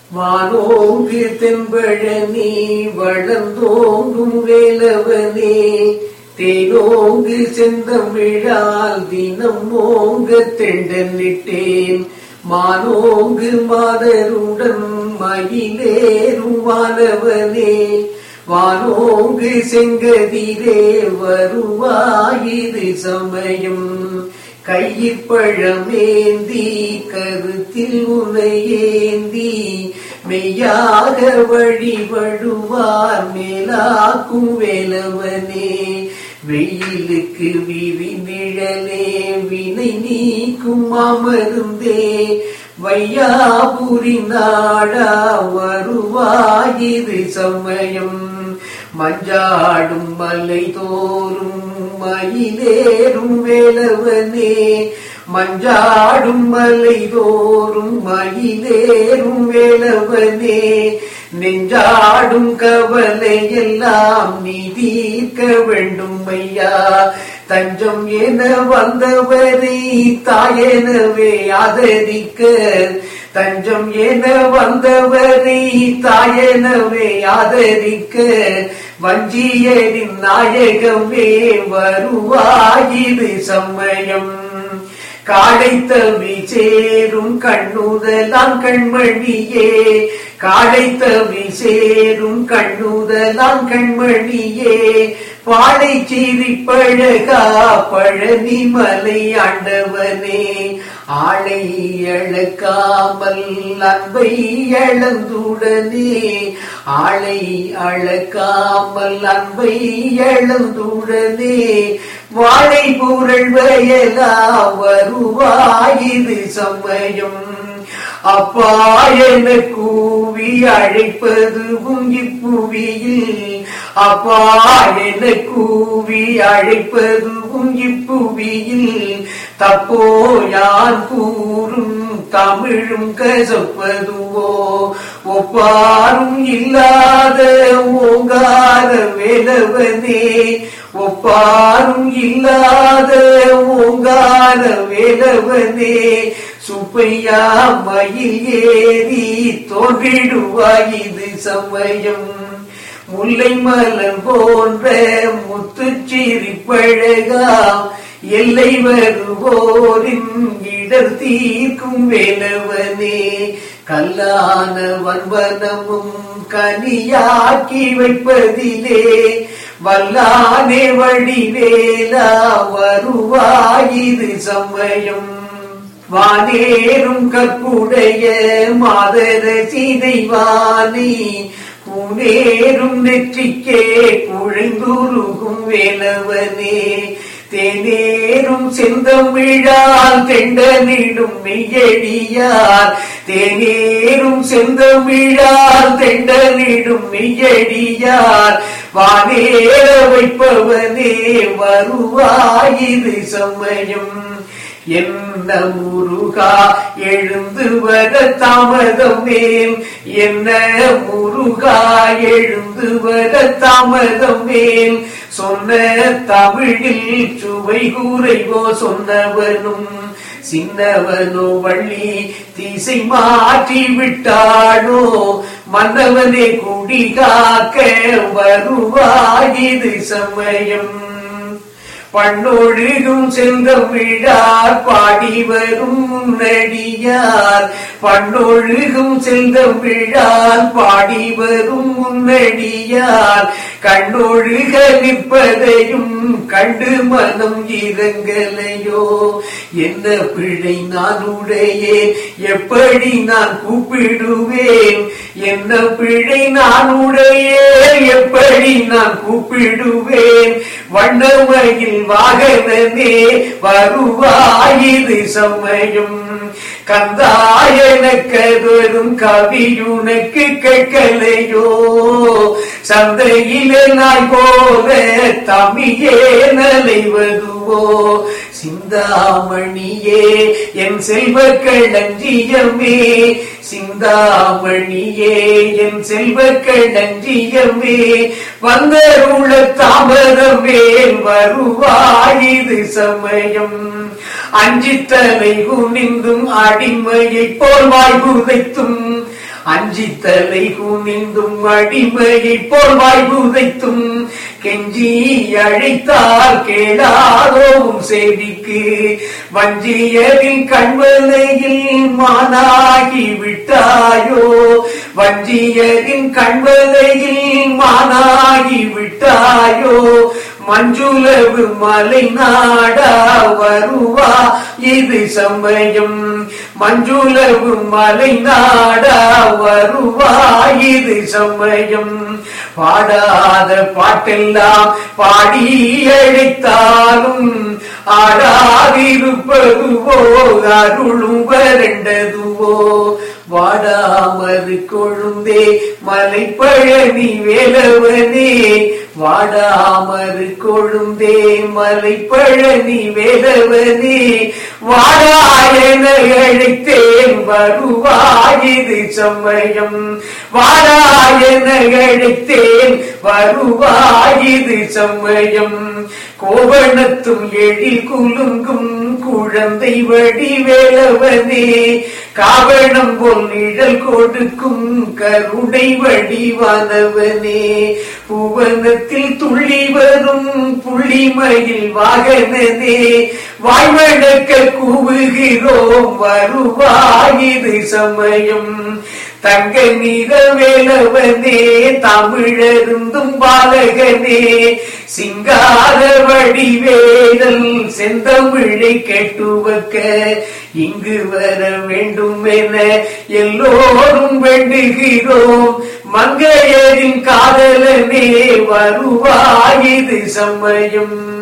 வானோங்கு தென்பழனி வளர்ந்தோங்கும் வேலவனே தேனோங்கு செந்தமிழால் தினம் ஓங்க தெண்டனிட்டேன் மானோங்கு மாதருடன் மயிலேறும் வானவனே வானோங்கு செங்கதிரே வருவாயிரு சமயம் கையில் பழமேந்தி கருத்தில் உனையேந்தி மெய்யாக வழிபடுவார் மேலாக்கும் வேலவனே வெயிலுக்கு விரி நிழலே வினை நீக்கும் அமருந்தே வையாபுரி நாடா வருவாயிரு சமயம் மஞ்சாடும் மலை தோறும் மயிலேறும் வேலவனே மஞ்சாடும் மலை தோறும் மயிலேறும் வேலவனே நெஞ்சாடும் கவலை எல்லாம் நீ தீர்க்க வேண்டும் ஐயா தஞ்சம் என வந்தவரை தாயெனவே ஆதரிக்க தஞ்சம் என வந்தவரை தாயெனவே ஆதரிக்க வஞ்சியரின் நாயகமே வருவாயிரு சமயம் காடைத்தவி சேரும் கண்ணுதலாம் கண்மணியே காடைத்தவி சேரும் கண்ணுதலாம் கண்மணியே பாடை சீரி பழகா பழனி மலை ஆண்டவனே ஆளை அழக்காமல் அன்பை இழந்துடனே ஆளை அழக்காமல் அன்பை இழந்துடனே வாழை புரள் வயலா வருவாயிரு சமயம் அப்பா என கூவி அழைப்பது உங்கிப்புவியில் அப்பா என கூவி அழைப்பது உங்கிப்புவியில் தப்போ யான் கூறும் தமிழும் கசப்பதுவோ ஒப்பாரும் இல்லாத ஓங்கார வேலவனே ஒப்பாரும் இல்லாத ஓங்கார வேலவனே சுப்பையா மயில் ஏறி தோன்றிடுவாயிது சமயம் முல்லை மலர் போன்ற முத்துச்சிரி பழகா எல்லை வருவோரின் இடர் தீர்க்கும் வேலவனே கல்லான வன்பனமும் கனியாக்கி வைப்பதிலே வல்லானே வடிவேலா வருவாயிரு சமயம் வானேறும் கற்புடைய மாதர சீதைவானி பூனேறும் நெற்றிக்கே குழைந்துருகும் வேலவனே தேனேறும் செந்தமிழால் தெண்டனிடும் மெய்யடியார் தேனேறும் செந்தமிழால் தெண்டனிடும் மெய்யடியார் வானேற வைப்பவனே வருவாயிரு சமயம் என்ன முருகா எழுந்து வர தாமதமேல் என்ன முருகா எழுந்து வர தாமதமேல் சொன்ன தமிழில் சுவை கூறைவோ சொன்னவனும் சின்னவனோ வள்ளி திசை மாற்றி விட்டாளோ மன்னவனே குடி காக்க வருவாயிது சமயம் பண்ணொழுகும் செந்தமிழார் பாடி வரும் முன்னடியார் பண்ணொழுகும் செந்தமிழார் பாடி வரும் முன்னடியார் கண்ணொழுக நிற்பதையும் கண்டு மனம் இறங்கலையோ என்ன பிழை நான் உடையேன் எப்படி நான் கூப்பிடுவேன் என்ன பிழை நான் உடையேன் எப்படி நான் கூப்பிடுவேன் வண்ணமயில் வாகனமே வருவாயிரு சமயம் கந்தாயனக்கதொரும் கவியுனக்கு கேட்கலையோ சந்தையிலே நாய் போல தமிழே நலைவதுவோ சிந்தாமணியே என் செல்வ களஞ்சியமே சிந்தாமணியே என் செல்வ களஞ்சியமே வந்தருள தாமதமே வருவாயிது சமயம் அஞ்சித்தலை குனிந்தும் அடிமையைப் போல் வாய் புதைத்தும் அஞ்சி தலை குனிந்தும் அடிமையை போல் வாய் புதைத்தும் கெஞ்சி அழைத்தால் கேளாதோவும் செய்திக்கு வஞ்சியரின் கண்வலையில் மானாகி விட்டாயோ வஞ்சியரின் கண்வலையில் மானாகி விட்டாயோ மஞ்சுளவு மலை நாடா வருவா இது சமயம் மஞ்சுளவு மலை நாடா வருவா இது சமயம் பாடாத பாட்டெல்லாம் பாடி அழைத்தாலும் ஆடாதிருப்பதுவோ அருளும் வரண்டதுவோ வாடாமது கொழுந்தே மலைப்பழனி வேலவனே வாடாமது கொழுந்தே மலைப்பழனி வேலவனே வாடாயன அழைத்தேன் வருவாயிது சமயம் வாடாயன அழைத்தேன் வருவாயிது சமயம் கோவணத்தும் எழில் குலுங்கும் குழந்தை வடிவேலவனே காவணம் போல் நிழல் கொடுக்கும் கருணை வடிவானவனே புவனத்தில் துள்ளி வரும் புள்ளிமயில் வாகனனே வாய்வழக்க கூவுகிறோம் வருவாயிது சமயம் தங்க நிற வேலவனே தமிழருந்தும் பாலகனே சிங்கார வடிவேதல் செந்தமிழை கெட்டுவக்க இங்கு வர வேண்டும் என எல்லோரும் வேண்டுகிறோம் மங்கையரின் காதலனே வருவாயிது சமயம்